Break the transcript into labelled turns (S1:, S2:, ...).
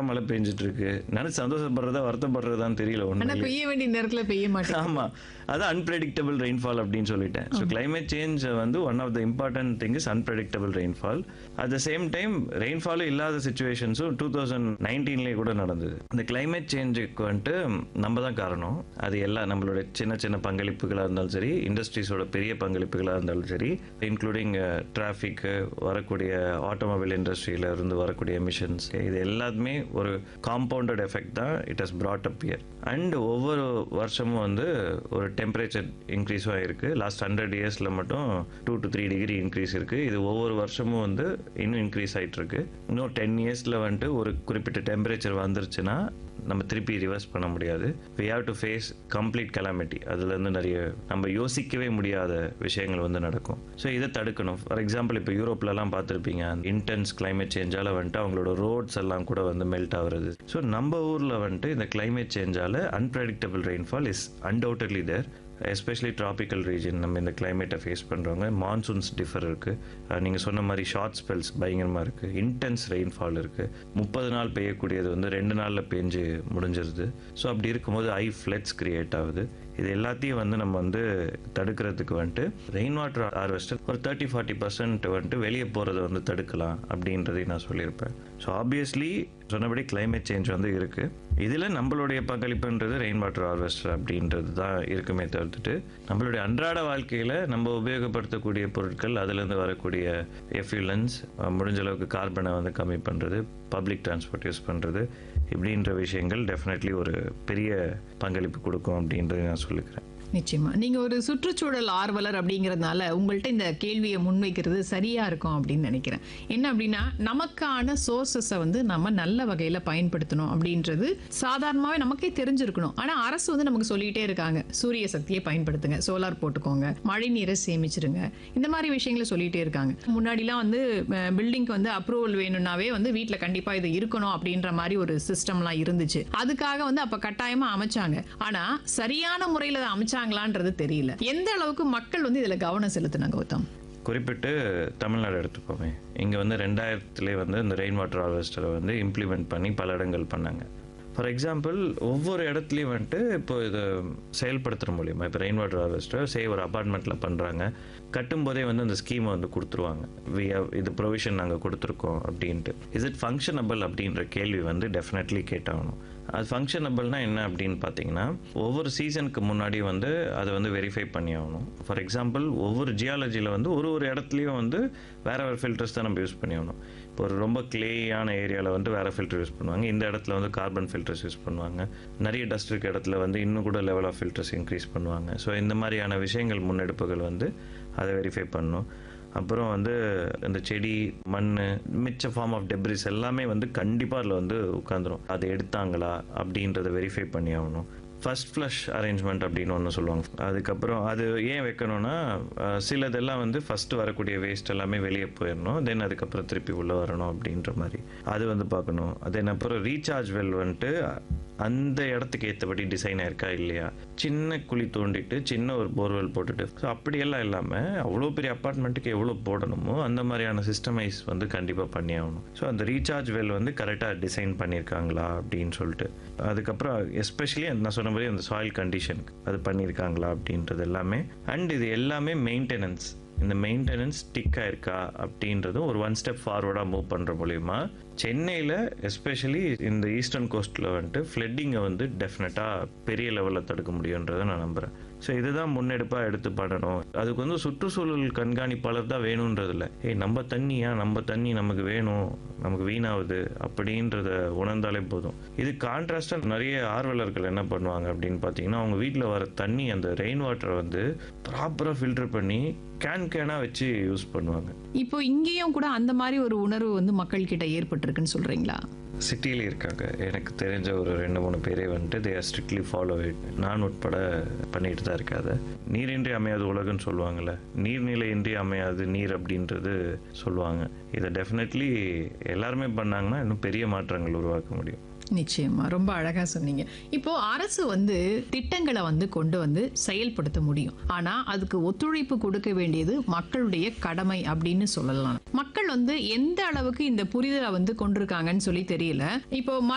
S1: மழை பெஞ்சிட்டு இருக்கு நினைச்சு சந்தோஷப்படுறதா வருத்தப்படுறதான்னு தெரியல
S2: ஆனா
S1: ஒண்ணு
S2: பெய்ய வேண்டிய நேரத்துல பெய்ய மாட்டேங்குது
S1: ஆமா அது அன்பிரடிக்டபிள் ரெயின்ஃபால் அப்படின்னு சொல்லிட்டேன் ஸோ கிளைமேட் சேஞ்ச் வந்து one of the important thing is unpredictable rainfall at the same time ரெயின்ஃபாலும் இல்லாத சுச்சுவேஷன்ஸும் டூ தௌசண்ட் நைன்டீன்லேயே கூட நடந்தது இந்த கிளைமேட் சேஞ்சுக்கு வந்துட்டு நம்ம தான் காரணம் அது எல்லா நம்மளோட சின்ன சின்ன பங்களிப்புகளாக இருந்தாலும் சரி இண்டஸ்ட்ரீஸோட பெரிய பங்களிப்புகளாக இருந்தாலும் சரி இன்க்ளூடிங் டிராஃபிக்கு வரக்கூடிய ஆட்டோமொபைல் இண்டஸ்ட்ரியில இருந்து வரக்கூடிய எமிஷன்ஸ் இது எல்லாத்துமே ஒரு காம்பவுண்டட் எஃபெக்ட் தான் it has brought up here and ஒவ்வொரு வருஷமும் வந்து ஒரு டெம்பரேச்சர் இன்க்ரீஸும் ஆயிருக்கு லாஸ்ட் ஹண்ட்ரட் இயர்ஸில் மட்டும் two to three degree increase இருக்குது இது ஒவ்வொரு வருஷமும் வந்து இன்னும் இன்க்ரீஸ் ஆயிட்டு இருக்கு இன்னும் டென் இயர்ஸில் வந்துட்டு ஒரு குறிப்பிட்ட டெம்பரேச்சர் வந்துருச்சுன்னா நம்ம திருப்பி ரிவர்ஸ் பண்ண முடியாது we have to face complete calamity அதுலேருந்து நிறைய நம்ம யோசிக்கவே முடியாத விஷயங்கள் வந்து நடக்கும் ஸோ இதை தடுக்கணும் ஃபார் எக்ஸாம்பிள் இப்போ யூரோப்லலாம் பார்த்துருப்பீங்க இன்டென்ஸ் climate சேஞ்சால் வந்துட்டு அவங்களோட ரோட்ஸ் எல்லாம் கூட வந்து மெல்ட் ஆகுறது ஸோ நம்ம ஊரில் வந்துட்டு இந்த climate சேஞ்சால் unpredictable rainfall is undoubtedly there especially tropical region நம்ம இந்த கிளைமேட்டை ஃபேஸ் பண்ணுறவங்க மான்சூன்ஸ் டிஃபர் இருக்குது நீங்கள் சொன்ன மாதிரி ஷார்ட் ஸ்பெல்ஸ் பயங்கரமாக இருக்குது இன்டென்ஸ் ரெயின்ஃபால் இருக்குது முப்பது நாள் பெய்யக்கூடியது வந்து ரெண்டு நாளில் பெஞ்சு முடிஞ்சிருது ஸோ அப்படி இருக்கும்போது ஐ ஃப்ளட்ஸ் கிரியேட் ஆகுது இது எல்லாத்தையும் வந்து நம்ம வந்து தடுக்கிறதுக்கு வந்துட்டு ரெயின் வாட்டர் ஹார்வெஸ்டர் ஒரு தேர்ட்டி ஃபார்ட்டி பர்சன்ட் வந்துட்டு வெளியே போகிறத வந்து தடுக்கலாம் அப்படின்றதையும் நான் சொல்லியிருப்பேன் ஸோ ஆப்வியஸ்லி சொன்னபடி climate சேஞ்ச் வந்து இருக்குது இதில் நம்மளுடைய பங்களிப்புன்றது ரெயின் வாட்டர் ஹார்வெஸ்டர் அப்படின்றது தான் இருக்குமே தவிர்த்துட்டு நம்மளுடைய அன்றாட வாழ்க்கையில் நம்ம உபயோகப்படுத்தக்கூடிய பொருட்கள் அதுலேருந்து வரக்கூடிய எஃப்யூலன்ஸ் முடிஞ்ச அளவுக்கு கார்பனை வந்து கம்மி பண்ணுறது பப்ளிக் டிரான்ஸ்போர்ட் யூஸ் பண்ணுறது இப்படின்ற விஷயங்கள் டெஃபினெட்லி ஒரு பெரிய பங்களிப்பு கொடுக்கும் அப்படின்றத நான் சொல்லிக்கிறேன்
S2: நிச்சயமா நீங்க ஒரு சுற்றுச்சூழல் ஆர்வலர் அப்படிங்கறதுனால உங்கள்ட்ட இந்த கேள்வியை முன்வைக்கிறது சரியா இருக்கும் அப்படின்னு நினைக்கிறேன் என்ன அப்படின்னா நமக்கான சோர்சஸை வந்து நம்ம நல்ல வகையில பயன்படுத்தணும் அப்படின்றது சாதாரணமாவே நமக்கே தெரிஞ்சிருக்கணும் ஆனா அரசு வந்து நமக்கு சொல்லிட்டே இருக்காங்க சூரிய சக்தியை பயன்படுத்துங்க சோலார் போட்டுக்கோங்க மழை நீரை சேமிச்சிருங்க இந்த மாதிரி விஷயங்களை சொல்லிட்டே இருக்காங்க முன்னாடிலாம் வந்து பில்டிங்க்கு வந்து அப்ரூவல் வேணும்னாவே வந்து வீட்ல கண்டிப்பா இது இருக்கணும் அப்படின்ற மாதிரி ஒரு சிஸ்டம்லாம் இருந்துச்சு அதுக்காக வந்து அப்ப கட்டாயமா அமைச்சாங்க ஆனா சரியான முறையில அதை அமைச்சாங்களான்றது தெரியல எந்த அளவுக்கு மக்கள் வந்து இதுல கவனம் செலுத்தினாங்க கௌதம்
S1: குறிப்பிட்டு தமிழ்நாடு எடுத்துப்போமே இங்கே வந்து ரெண்டாயிரத்துலேயே வந்து இந்த ரெயின் வாட்டர் ஹார்வெஸ்டரை வந்து இம்ப்ளிமெண்ட் பண்ணி பல இடங்கள் பண்ணாங்க ஃபார் எக்ஸாம்பிள் ஒவ்வொரு இடத்துலையும் வந்துட்டு இப்போ இதை செயல்படுத்துகிற மூலியமா இப்போ ரெயின் வாட்டர் ஹார்வெஸ்டர் சே ஒரு அப்பார்ட்மெண்ட்டில் பண்ணுறாங்க கட்டும்போதே வந்து அந்த ஸ்கீமை வந்து கொடுத்துருவாங்க வி ஹவ் இது ப்ரொவிஷன் நாங்கள் கொடுத்துருக்கோம் அப்படின்ட்டு இஸ் இட் ஃபங்க்ஷனபிள் அப்படின்ற கேள்வி வந்து டெஃபினெட்லி கேட்டாகணும் அது ஃபங்க்ஷனபிள்னா என்ன அப்படின்னு பார்த்தீங்கன்னா ஒவ்வொரு சீசனுக்கு முன்னாடி வந்து அதை வந்து வெரிஃபை பண்ணி ஆகணும் ஃபார் எக்ஸாம்பிள் ஒவ்வொரு ஜியாலஜியில் வந்து ஒரு ஒரு இடத்துலையும் வந்து வேற வேறு ஃபில்டர்ஸ் தான் நம்ம யூஸ் பண்ணி ஆகணும் இப்போ ஒரு ரொம்ப கிளேயான ஏரியாவில் வந்து வேறு ஃபில்டர் யூஸ் பண்ணுவாங்க இந்த இடத்துல வந்து கார்பன் ஃபில்டர்ஸ் யூஸ் பண்ணுவாங்க நிறைய டஸ்ட் இருக்க இடத்துல வந்து இன்னும் கூட லெவல் ஆஃப் ஃபில்டர்ஸ் இன்க்ரீஸ் பண்ணுவாங்க ஸோ இந்த மாதிரியான விஷயங்கள் முன்னெடுப்புகள் வந்து அதை வெரிஃபை பண்ணணும் அப்புறம் வந்து இந்த செடி மண் மிச்ச ஃபார்ம் ஆஃப் டெப்ரிஸ் எல்லாமே வந்து கண்டிப்பாக அதில் வந்து உட்காந்துரும் அதை எடுத்தாங்களா அப்படின்றத வெரிஃபை பண்ணி ஆகணும் ஃபர்ஸ்ட் ஃப்ளஷ் அரேஞ்ச்மெண்ட் அப்படின்னு ஒன்று சொல்லுவாங்க அதுக்கப்புறம் அது ஏன் வைக்கணும்னா அஹ், சிலதெல்லாம் வந்து ஃபர்ஸ்ட் வரக்கூடிய வேஸ்ட் எல்லாமே வெளியே போயிடணும் தென் அதுக்கப்புறம் திருப்பி உள்ளே வரணும் அப்படின்ற மாதிரி அது வந்து பார்க்கணும் தென் அப்புறம் ரீசார்ஜ் வெல் வந்துட்டு அந்த இடத்துக்கு ஏற்றபடி டிசைன் ஆயிருக்கா இல்லையா சின்ன குழி தோண்டிட்டு சின்ன ஒரு போர்வெல் போட்டுட்டு ஸோ அப்படியெல்லாம் இல்லாமல் அவ்வளோ பெரிய அப்பார்ட்மெண்ட்டுக்கு எவ்வளோ போடணுமோ அந்த மாதிரியான சிஸ்டமைஸ் வந்து கண்டிப்பாக பண்ணி ஆகணும் ஸோ அந்த ரீசார்ஜ் வெல் வந்து கரெக்டாக டிசைன் பண்ணியிருக்காங்களா அப்படின்னு சொல்லிட்டு அதுக்கப்புறம் எஸ்பெஷலி நான் சொன்ன மாதிரி அந்த சாயில் கண்டிஷன் அது பண்ணியிருக்காங்களா அப்படின்றது எல்லாமே அண்ட் இது எல்லாமே மெயின்டெனன்ஸ் இந்த மெயின்டெனன்ஸ் டிக் ஆயிருக்கா அப்படின்றதும் ஒரு ஒன் ஸ்டெப் ஃபார்வர்டாக மூவ் பண்ணுற மூலியமா சென்னையில் எஸ்பெஷலி இந்த ஈஸ்டர்ன் கோஸ்ட்டில் வந்துட்டு ஃப்ளட்டிங்கை வந்து டெஃபினட்டாக பெரிய லெவலில் தடுக்க முடியுன்றதை நான் நம்புகிறேன் ஸோ இதுதான் முன்னெடுப்பாக எடுத்து பண்ணணும் அதுக்கு வந்து சுற்றுச்சூழல் கண்காணிப்பாளர் தான் வேணுன்றது இல்லை ஏய் நம்ம தண்ணியா நம்ம தண்ணி நமக்கு வேணும் நமக்கு வீணாகுது அப்படின்றத உணர்ந்தாலே போதும் இது கான்ட்ராஸ்டாக நிறைய ஆர்வலர்கள் என்ன பண்ணுவாங்க அப்படின்னு பார்த்தீங்கன்னா அவங்க வீட்டில் வர தண்ணி அந்த ரெயின் வாட்டரை வந்து ப்ராப்பராக ஃபில்டர் பண்ணி கேன் கேனாக வச்சு யூஸ் பண்ணுவாங்க
S2: இப்போ இங்கேயும் கூட அந்த மாதிரி ஒரு உணர்வு வந்து மக்கள் கிட்ட ஏற்பட்டிருக்குன்னு சொல்றீங்களா
S1: சிட்டியில் இருக்காங்க எனக்கு தெரிஞ்ச ஒரு ரெண்டு மூணு பேரே வந்துட்டு they are strictly follow it நான் உட்பட பண்ணிட்டு தான் இருக்காது நீரின்றி அமையாது உலகம்னு சொல்லுவாங்கள்ல நீர்நிலையின்றி அமையாது நீர் அப்படின்றது சொல்லுவாங்க இதை டெஃபினெட்லி எல்லாருமே பண்ணாங்கன்னா இன்னும் பெரிய மாற்றங்கள் உருவாக்க முடியும்
S2: நிச்சயமா ரொம்ப அழகா சொன்னீங்க இப்போ அரசு வந்து திட்டங்களை வந்து கொண்டு வந்து செயல்படுத்த முடியும் ஆனா அதுக்கு ஒத்துழைப்பு கொடுக்க வேண்டியது மக்களுடைய கடமை அப்படின்னு சொல்லலாம் மக்கள் வந்து எந்த அளவுக்கு இந்த புரிதலை வந்து கொண்டிருக்காங்கன்னு சொல்லி தெரியல இப்போ